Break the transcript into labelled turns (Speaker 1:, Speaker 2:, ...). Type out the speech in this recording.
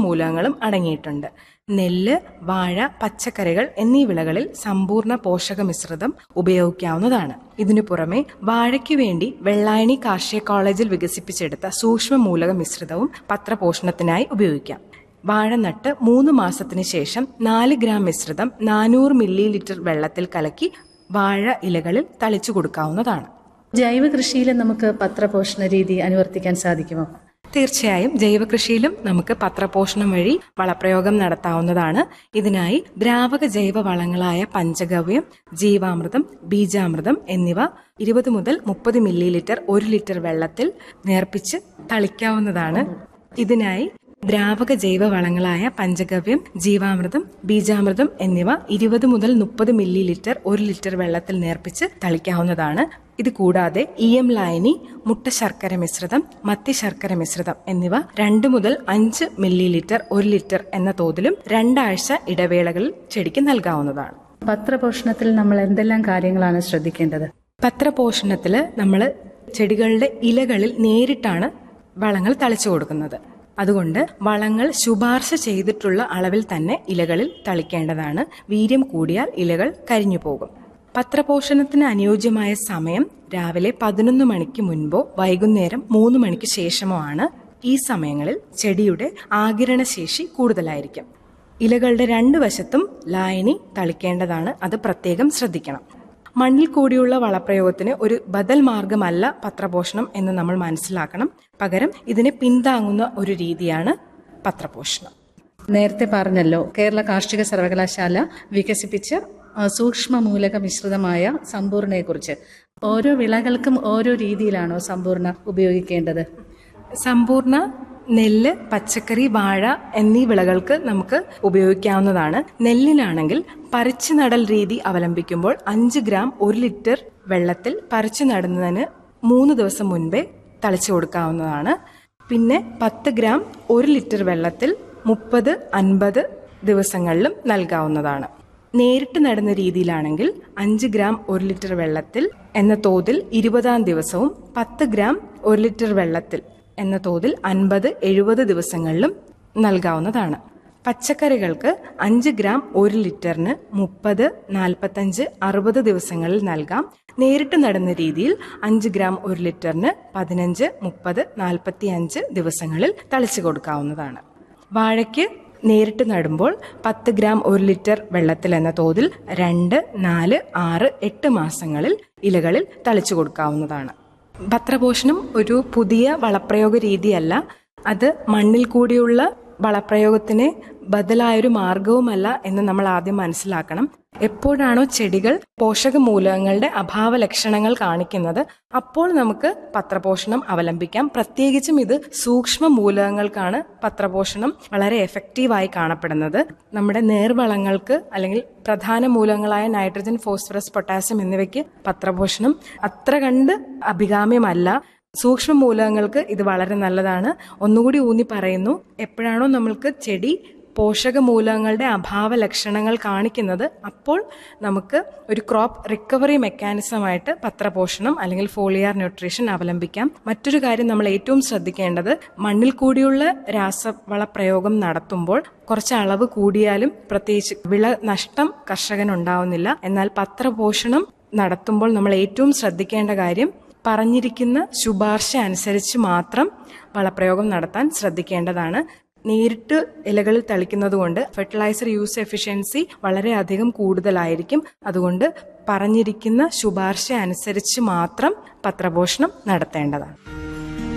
Speaker 1: മൂലകങ്ങളും അടങ്ങിയിട്ടുണ്ട് നെല്ല് വാഴ പച്ചക്കറികൾ എന്നീ വിളകളിൽ സമ്പൂർണ്ണ പോഷക മിശ്രിതം ഉപയോഗിക്കാവുന്നതാണ് ഇതിനു പുറമെ വാഴയ്ക്കു വേണ്ടി വെള്ളായണി കാർഷിക കോളേജിൽ വികസിപ്പിച്ചെടുത്ത സൂക്ഷ്മ മൂലക മിശ്രിതവും പത്രപോഷണത്തിനായി ഉപയോഗിക്കാം വാഴ നട്ട് മൂന്ന് മാസത്തിന് ശേഷം നാല് ഗ്രാം മിശ്രിതം നാനൂറ് മില്ലി ലിറ്റർ വെള്ളത്തിൽ കലക്കി വാഴ ഇലകളിൽ തളിച്ചു കൊടുക്കാവുന്നതാണ്
Speaker 2: ജൈവ കൃഷിയിൽ നമുക്ക് പത്രപോഷണ രീതി അനുവർത്തിക്കാൻ സാധിക്കുമോ
Speaker 1: തീർച്ചയായും ജൈവകൃഷിയിലും നമുക്ക് പത്രപോഷണം വഴി വളപ്രയോഗം നടത്താവുന്നതാണ് ഇതിനായി ദ്രാവക ജൈവ വളങ്ങളായ പഞ്ചഗവ്യം ജീവാമൃതം ബീജാമൃതം എന്നിവ ഇരുപത് മുതൽ മുപ്പത് മില്ലി ലിറ്റർ ഒരു ലിറ്റർ വെള്ളത്തിൽ നേർപ്പിച്ച് തളിക്കാവുന്നതാണ് ഇതിനായി ദ്രാവക ജൈവ വളങ്ങളായ പഞ്ചഗവ്യം ജീവാമൃതം ബീജാമൃതം എന്നിവ ഇരുപത് മുതൽ മുപ്പത് മില്ലി ലിറ്റർ ഒരു ലിറ്റർ വെള്ളത്തിൽ നേർപ്പിച്ച് തളിക്കാവുന്നതാണ് ഇത് കൂടാതെ ഇ എം ലായനി മുട്ട ശർക്കര മിശ്രിതം മത്തി ശർക്കര മിശ്രിതം എന്നിവ രണ്ട് മുതൽ അഞ്ച് മില്ലി ലിറ്റർ ഒരു ലിറ്റർ എന്ന തോതിലും രണ്ടാഴ്ച ഇടവേളകളിൽ ചെടിക്ക് നൽകാവുന്നതാണ്
Speaker 2: പത്രപോഷണത്തിൽ നമ്മൾ എന്തെല്ലാം കാര്യങ്ങളാണ് ശ്രദ്ധിക്കേണ്ടത്
Speaker 1: പത്രപോഷണത്തില് നമ്മൾ ചെടികളുടെ ഇലകളിൽ നേരിട്ടാണ് വളങ്ങൾ തളിച്ചു കൊടുക്കുന്നത് അതുകൊണ്ട് വളങ്ങൾ ശുപാർശ ചെയ്തിട്ടുള്ള അളവിൽ തന്നെ ഇലകളിൽ തളിക്കേണ്ടതാണ് വീര്യം കൂടിയാൽ ഇലകൾ കരിഞ്ഞു പോകും പത്രപോഷണത്തിന് അനുയോജ്യമായ സമയം രാവിലെ പതിനൊന്ന് മണിക്ക് മുൻപോ വൈകുന്നേരം മൂന്ന് മണിക്ക് ശേഷമോ ആണ് ഈ സമയങ്ങളിൽ ചെടിയുടെ ആകിരണശേഷി കൂടുതലായിരിക്കും ഇലകളുടെ രണ്ട് വശത്തും ലായനി തളിക്കേണ്ടതാണ് അത് പ്രത്യേകം ശ്രദ്ധിക്കണം മണ്ണിൽ കൂടിയുള്ള വളപ്രയോഗത്തിന് ഒരു ബദൽ മാർഗമല്ല പത്രപോഷണം എന്ന് നമ്മൾ മനസ്സിലാക്കണം പകരം ഇതിനെ പിന്താങ്ങുന്ന ഒരു രീതിയാണ് പത്രപോഷണം
Speaker 2: നേരത്തെ പറഞ്ഞല്ലോ കേരള കാർഷിക സർവകലാശാല വികസിപ്പിച്ച ആ, സൂക്ഷ്മ മൂലക മിശ്രിതമായ സമ്പൂർണയെക്കുറിച്ച് ഓരോ വിളകൾക്കും ഓരോ രീതിയിലാണോ സമ്പൂർണ്ണ ഉപയോഗിക്കേണ്ടത്
Speaker 1: സമ്പൂർണ്ണ നെല്ല് പച്ചക്കറി വാഴ എന്നീ വിളകൾക്ക് നമുക്ക് ഉപയോഗിക്കാവുന്നതാണ് നെല്ലിനാണെങ്കിൽ പറിച്ചു നടൽ രീതി അവലംബിക്കുമ്പോൾ അഞ്ച് ഗ്രാം ഒരു ലിറ്റർ വെള്ളത്തിൽ പറിച്ചു നടുന്നതിന് മൂന്ന് ദിവസം മുൻപേ തളിച്ചു കൊടുക്കാവുന്നതാണ് പിന്നെ പത്ത് ഗ്രാം ഒരു ലിറ്റർ വെള്ളത്തിൽ മുപ്പത് അൻപത് ദിവസങ്ങളിലും നൽകാവുന്നതാണ് നേരിട്ട് നടുന്ന രീതിയിലാണെങ്കിൽ അഞ്ച് ഗ്രാം ഒരു ലിറ്റർ വെള്ളത്തിൽ എന്ന തോതിൽ ഇരുപതാം ദിവസവും പത്ത് ഗ്രാം ഒരു ലിറ്റർ വെള്ളത്തിൽ എന്ന തോതിൽ അൻപത് എഴുപത് ദിവസങ്ങളിലും നൽകാവുന്നതാണ് പച്ചക്കറികൾക്ക് അഞ്ച് ഗ്രാം ഒരു ലിറ്ററിന് മുപ്പത് നാൽപ്പത്തഞ്ച് അറുപത് ദിവസങ്ങളിൽ നൽകാം നേരിട്ട് നടുന്ന രീതിയിൽ അഞ്ച് ഗ്രാം ഒരു ലിറ്ററിന് പതിനഞ്ച് മുപ്പത് നാൽപ്പത്തി അഞ്ച് ദിവസങ്ങളിൽ തളിച്ചു കൊടുക്കാവുന്നതാണ് വാഴയ്ക്ക് നേരിട്ട് നടുമ്പോൾ പത്ത് ഗ്രാം ഒരു ലിറ്റർ വെള്ളത്തിൽ എന്ന തോതിൽ രണ്ട് നാല് ആറ് എട്ട് മാസങ്ങളിൽ ഇലകളിൽ തളിച്ചു കൊടുക്കാവുന്നതാണ് പത്രപോഷണം ഒരു പുതിയ വളപ്രയോഗ രീതിയല്ല അത് മണ്ണിൽ കൂടിയുള്ള വളപ്രയോഗത്തിന് ബദലായൊരു മാർഗവുമല്ല എന്ന് നമ്മൾ ആദ്യം മനസ്സിലാക്കണം എപ്പോഴാണോ ചെടികൾ പോഷക മൂലകങ്ങളുടെ അഭാവ ലക്ഷണങ്ങൾ കാണിക്കുന്നത് അപ്പോൾ നമുക്ക് പത്രപോഷണം അവലംബിക്കാം പ്രത്യേകിച്ചും ഇത് സൂക്ഷ്മ മൂലകങ്ങൾക്കാണ് പത്രപോഷണം വളരെ എഫക്റ്റീവായി കാണപ്പെടുന്നത് നമ്മുടെ നേർവളങ്ങൾക്ക് അല്ലെങ്കിൽ പ്രധാന മൂലകങ്ങളായ നൈട്രജൻ ഫോസ്ഫറസ് പൊട്ടാസ്യം എന്നിവയ്ക്ക് പത്രപോഷണം അത്ര കണ്ട് അഭികാമ്യമല്ല സൂക്ഷ്മ മൂലകങ്ങൾക്ക് ഇത് വളരെ നല്ലതാണ് ഒന്നുകൂടി ഊന്നി പറയുന്നു എപ്പോഴാണോ നമ്മൾക്ക് ചെടി പോഷക മൂലകങ്ങളുടെ അഭാവ ലക്ഷണങ്ങൾ കാണിക്കുന്നത് അപ്പോൾ നമുക്ക് ഒരു ക്രോപ്പ് റിക്കവറി മെക്കാനിസമായിട്ട് പത്രപോഷണം അല്ലെങ്കിൽ ഫോളിയാർ ന്യൂട്രീഷൻ അവലംബിക്കാം മറ്റൊരു കാര്യം നമ്മൾ ഏറ്റവും ശ്രദ്ധിക്കേണ്ടത് മണ്ണിൽ കൂടിയുള്ള രാസവള പ്രയോഗം നടത്തുമ്പോൾ കുറച്ച് അളവ് കൂടിയാലും പ്രത്യേകിച്ച് വിള നഷ്ടം കർഷകനുണ്ടാവുന്നില്ല എന്നാൽ പത്രപോഷണം നടത്തുമ്പോൾ നമ്മൾ ഏറ്റവും ശ്രദ്ധിക്കേണ്ട കാര്യം പറഞ്ഞിരിക്കുന്ന ശുപാർശ അനുസരിച്ച് മാത്രം വളപ്രയോഗം നടത്താൻ ശ്രദ്ധിക്കേണ്ടതാണ് നേരിട്ട് ഇലകളിൽ തളിക്കുന്നത് കൊണ്ട് ഫെർട്ടിലൈസർ യൂസ് എഫിഷ്യൻസി വളരെയധികം കൂടുതലായിരിക്കും അതുകൊണ്ട് പറഞ്ഞിരിക്കുന്ന ശുപാർശ അനുസരിച്ച് മാത്രം പത്രപോഷണം നടത്തേണ്ടതാണ്